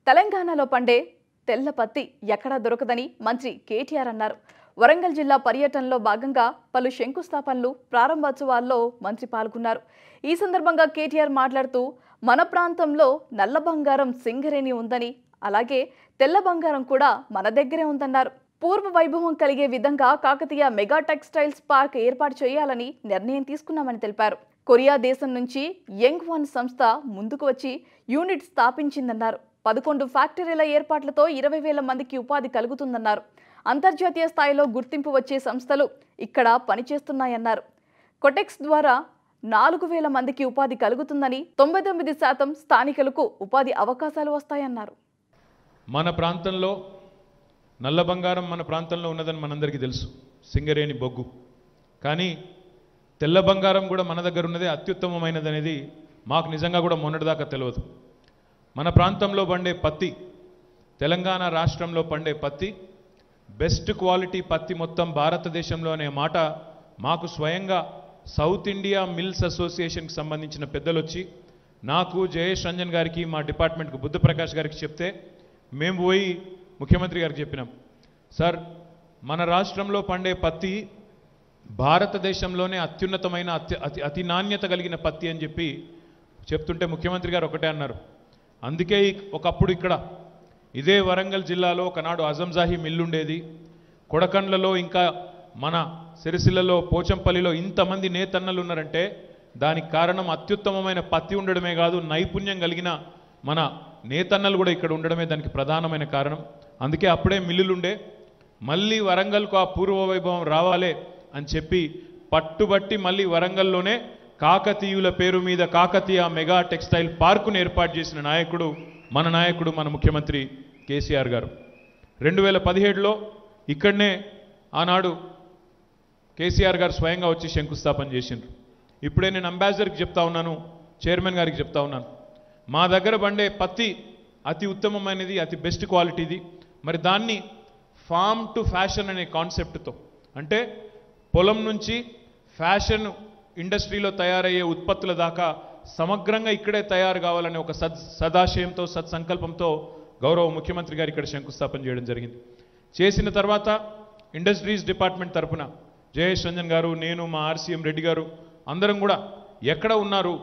తెలంగాణలో పండే తెల్ల పత్తి ఎక్కడా దొరకదని మంత్రి కేటీఆర్ అన్నారు వరంగల్ జిల్లా పర్యటనలో భాగంగా పలు శంకుస్థాపనలు ప్రారంభోత్సవాల్లో మంత్రి పాల్గొన్నారు ఈ సందర్భంగా కేటీఆర్ మాట్లాడుతూ మన ప్రాంతంలో నల్ల బంగారం సింగరేణి ఉందని అలాగే తెల్ల బంగారం కూడా మన దగ్గరే ఉందన్నారు పూర్వ వైభవం కలిగే విధంగా కాకతీయ మెగా టెక్స్టైల్స్ పార్క్ ఏర్పాటు చేయాలని నిర్ణయం తీసుకున్నామని తెలిపారు కొరియా దేశం నుంచి యంగ్ వన్ సంస్థ ముందుకు వచ్చి యూనిట్ స్థాపించిందన్నారు పదకొండు ఫ్యాక్టరీల ఏర్పాట్లతో ఇరవై వేల మందికి ఉపాధి కలుగుతుందన్నారు అంతర్జాతీయ స్థాయిలో గుర్తింపు వచ్చే సంస్థలు ఇక్కడ పనిచేస్తున్నాయన్నారు కొటెక్స్ ద్వారా నాలుగు వేల మందికి ఉపాధి కలుగుతుందని తొంభై తొమ్మిది శాతం స్థానికులకు ఉపాధి అవకాశాలు వస్తాయన్నారు మన ప్రాంతంలో నల్ల బంగారం మన ప్రాంతంలో ఉన్నదని మనందరికీ తెలుసు సింగరేణి బొగ్గు కానీ తెల్ల బంగారం కూడా మన దగ్గర ఉన్నదే అత్యుత్తమమైనది అనేది మాకు నిజంగా కూడా మొన్నటిదాకా తెలియదు మన ప్రాంతంలో పండే పత్తి తెలంగాణ రాష్ట్రంలో పండే పత్తి బెస్ట్ క్వాలిటీ పత్తి మొత్తం భారతదేశంలో అనే మాట మాకు స్వయంగా సౌత్ ఇండియా మిల్స్ అసోసియేషన్కి సంబంధించిన పెద్దలు వచ్చి నాకు జయేష్ రంజన్ గారికి మా డిపార్ట్మెంట్కి బుద్ధప్రకాష్ గారికి చెప్తే మేము పోయి ముఖ్యమంత్రి గారికి చెప్పినాం సార్ మన రాష్ట్రంలో పండే పత్తి భారతదేశంలోనే అత్యున్నతమైన అత్య అతి అతి నాణ్యత కలిగిన పత్తి అని చెప్పి చెప్తుంటే ముఖ్యమంత్రి గారు ఒకటే అన్నారు అందుకే ఈ- ఒకప్పుడు ఇక్కడ ఇదే వరంగల్ జిల్లాలో ఒకనాడు అజంజాహి మిల్లుండేది కొడకండ్లలో ఇంకా మన సిరిసిల్లలో పోచంపల్లిలో ఇంతమంది నేతన్నలు ఉన్నారంటే దానికి కారణం అత్యుత్తమమైన పత్తి ఉండడమే కాదు నైపుణ్యం కలిగిన మన నేతన్నలు కూడా ఇక్కడ ఉండడమే దానికి ప్రధానమైన కారణం అందుకే అప్పుడే మిల్లులుండే మళ్ళీ వరంగల్కు ఆ పూర్వ వైభవం రావాలే అని చెప్పి పట్టుబట్టి మళ్ళీ వరంగల్లోనే కాకతీయుల పేరు మీద కాకతీయ మెగా టెక్స్టైల్ పార్కును ఏర్పాటు చేసిన నాయకుడు మన నాయకుడు మన ముఖ్యమంత్రి కేసీఆర్ గారు రెండు వేల పదిహేడులో ఇక్కడనే ఆనాడు కేసీఆర్ గారు స్వయంగా వచ్చి శంకుస్థాపన చేసిండ్రు ఇప్పుడే నేను అంబాసిడర్కి చెప్తా ఉన్నాను చైర్మన్ గారికి చెప్తా ఉన్నాను మా దగ్గర పండే పత్తి అతి ఉత్తమమైనది అతి బెస్ట్ క్వాలిటీది మరి దాన్ని ఫామ్ టు ఫ్యాషన్ అనే కాన్సెప్ట్తో అంటే పొలం నుంచి ఫ్యాషన్ ఇండస్ట్రీలో తయారయ్యే ఉత్పత్తుల దాకా సమగ్రంగా ఇక్కడే తయారు కావాలనే ఒక సద్ సదాశయంతో సత్సంకల్పంతో గౌరవ ముఖ్యమంత్రి గారు ఇక్కడ శంకుస్థాపన చేయడం జరిగింది చేసిన తర్వాత ఇండస్ట్రీస్ డిపార్ట్మెంట్ తరపున జయేష్ రంజన్ గారు నేను మా ఆర్సీఎం రెడ్డి గారు అందరం కూడా ఎక్కడ ఉన్నారు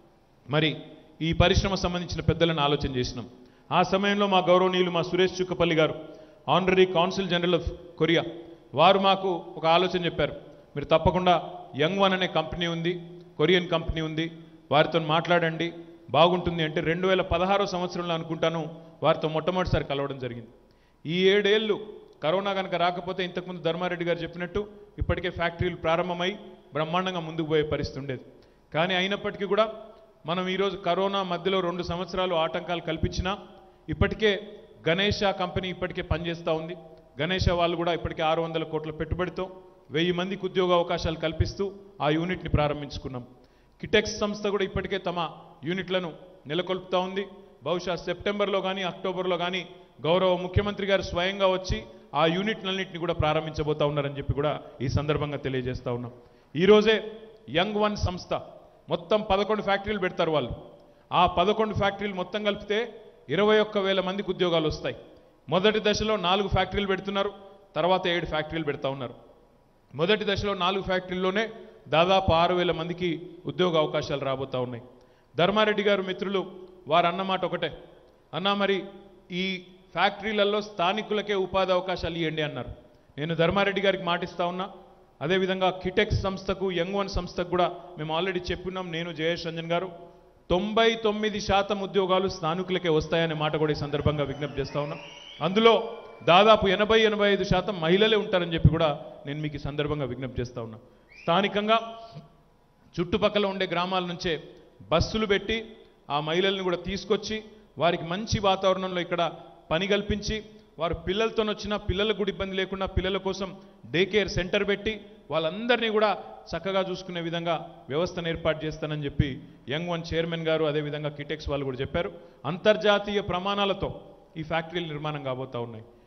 మరి ఈ పరిశ్రమ సంబంధించిన పెద్దలను ఆలోచన చేసినాం ఆ సమయంలో మా గౌరవనీయులు మా సురేష్ చుక్కపల్లి గారు honorary council general of Korea వారు మాకు ఒక ఆలోచన చెప్పారు మీరు తప్పకుండా యంగ్ వన్ అనే కంపెనీ ఉంది కొరియన్ కంపెనీ ఉంది వారితో మాట్లాడండి బాగుంటుంది అంటే రెండు వేల పదహారో సంవత్సరంలో అనుకుంటాను వారితో మొట్టమొదటిసారి కలవడం జరిగింది ఈ ఏడేళ్ళు కరోనా కనుక రాకపోతే ఇంతకుముందు ధర్మారెడ్డి గారు చెప్పినట్టు ఇప్పటికే ఫ్యాక్టరీలు ప్రారంభమై బ్రహ్మాండంగా ముందుకు పోయే పరిస్థితి ఉండేది కానీ అయినప్పటికీ కూడా మనం ఈరోజు కరోనా మధ్యలో రెండు సంవత్సరాలు ఆటంకాలు కల్పించినా ఇప్పటికే గణేష కంపెనీ ఇప్పటికే పనిచేస్తూ ఉంది గణేష వాళ్ళు కూడా ఇప్పటికే ఆరు వందల కోట్ల పెట్టుబడితో వెయ్యి మందికి ఉద్యోగ అవకాశాలు కల్పిస్తూ ఆ యూనిట్ని ప్రారంభించుకున్నాం కిటెక్స్ సంస్థ కూడా ఇప్పటికే తమ యూనిట్లను నెలకొల్పుతా ఉంది బహుశా సెప్టెంబర్లో కానీ అక్టోబర్లో కానీ గౌరవ ముఖ్యమంత్రి గారు స్వయంగా వచ్చి ఆ యూనిట్లన్నింటినీ కూడా ప్రారంభించబోతా ఉన్నారని చెప్పి కూడా ఈ సందర్భంగా తెలియజేస్తా ఉన్నాం ఈరోజే యంగ్ వన్ సంస్థ మొత్తం పదకొండు ఫ్యాక్టరీలు పెడతారు వాళ్ళు ఆ పదకొండు ఫ్యాక్టరీలు మొత్తం కలిపితే ఇరవై ఒక్క వేల మందికి ఉద్యోగాలు వస్తాయి మొదటి దశలో నాలుగు ఫ్యాక్టరీలు పెడుతున్నారు తర్వాత ఏడు ఫ్యాక్టరీలు పెడతా ఉన్నారు మొదటి దశలో నాలుగు ఫ్యాక్టరీల్లోనే దాదాపు ఆరు వేల మందికి ఉద్యోగ అవకాశాలు రాబోతా ఉన్నాయి ధర్మారెడ్డి గారు మిత్రులు వారు అన్నమాట ఒకటే అన్నా మరి ఈ ఫ్యాక్టరీలలో స్థానికులకే ఉపాధి అవకాశాలు ఇవ్వండి అన్నారు నేను ధర్మారెడ్డి గారికి మాటిస్తా ఉన్నా అదేవిధంగా కిటెక్స్ సంస్థకు యంగ్ వన్ సంస్థకు కూడా మేము ఆల్రెడీ చెప్పున్నాం నేను జయేష్ రంజన్ గారు తొంభై తొమ్మిది శాతం ఉద్యోగాలు స్థానికులకే వస్తాయనే మాట కూడా ఈ సందర్భంగా విజ్ఞప్తి చేస్తా ఉన్నాం అందులో దాదాపు ఎనభై ఎనభై ఐదు శాతం మహిళలే ఉంటారని చెప్పి కూడా నేను మీకు ఈ సందర్భంగా విజ్ఞప్తి చేస్తా ఉన్నా స్థానికంగా చుట్టుపక్కల ఉండే గ్రామాల నుంచే బస్సులు పెట్టి ఆ మహిళల్ని కూడా తీసుకొచ్చి వారికి మంచి వాతావరణంలో ఇక్కడ పని కల్పించి వారు పిల్లలతో వచ్చినా పిల్లలకు కూడా ఇబ్బంది లేకుండా పిల్లల కోసం డే కేర్ సెంటర్ పెట్టి వాళ్ళందరినీ కూడా చక్కగా చూసుకునే విధంగా వ్యవస్థను ఏర్పాటు చేస్తానని చెప్పి యంగ్ వన్ చైర్మన్ గారు అదేవిధంగా కిటెక్స్ వాళ్ళు కూడా చెప్పారు అంతర్జాతీయ ప్రమాణాలతో ఈ ఫ్యాక్టరీలు నిర్మాణం కాబోతా ఉన్నాయి